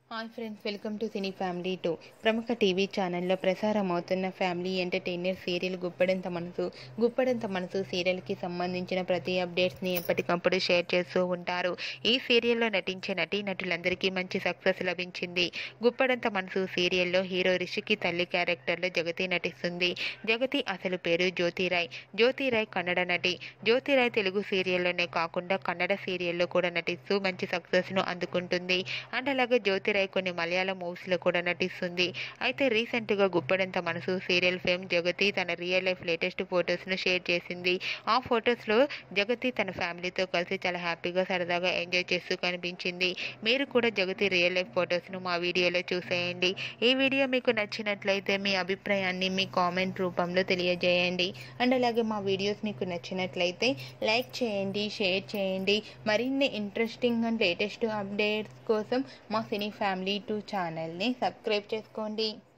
hi friends welcome to cine family two ప్రముఖ TV ఛానల్లో ప్రసారం అవుతున్న ఫ్యామిలీ ఎంటర్టైనర్ సీరియల్ గుప్పడంత మనసు గుప్పడంత మనసు సీరియల్కి సంబంధించిన ప్రతి అప్డేట్స్ని ఎప్పటికప్పుడు షేర్ చేస్తూ ఉంటారు ఈ సీరియల్లో నటించే నటీనటులందరికీ మంచి సక్సెస్ లభించింది గుప్పడంత మనసు సీరియల్లో హీరో రిషికి తల్లి క్యారెక్టర్లో జగతి నటిస్తుంది జగతి అసలు పేరు జ్యోతిరాయ్ జ్యోతిరాయ్ కన్నడ నటి జ్యోతిరాయ్ తెలుగు సీరియల్లోనే కాకుండా కన్నడ సీరియల్లో కూడా నటిస్తూ మంచి సక్సెస్ను అందుకుంటుంది అండ్ అలాగే జ్యోతిరాయ్ కొన్ని మలయాళం మూవీస్లో కూడా నటిస్తుంది అయితే రీసెంట్గా గుప్పడంత మనసు సీరియల్ ఫేమ్ జగతి తన రియల్ లైఫ్ లేటెస్ట్ ఫొటోస్ను షేర్ చేసింది ఆ ఫొటోస్లో జగతి తన ఫ్యామిలీతో కలిసి చాలా హ్యాపీగా సరదాగా ఎంజాయ్ చేస్తూ కనిపించింది మీరు కూడా జగతి రియల్ లైఫ్ ఫొటోస్ను మా వీడియోలో చూసేయండి ఈ వీడియో మీకు నచ్చినట్లయితే మీ అభిప్రాయాన్ని మీ కామెంట్ రూపంలో తెలియజేయండి అండ్ అలాగే మా వీడియోస్ మీకు నచ్చినట్లయితే లైక్ చేయండి షేర్ చేయండి మరిన్ని ఇంట్రెస్టింగ్ అండ్ లేటెస్ట్ అప్డేట్స్ కోసం మా సినీ ఫ్యామిలీ టూ ఛానల్ని సబ్స్క్రైబ్ చేసుకోండి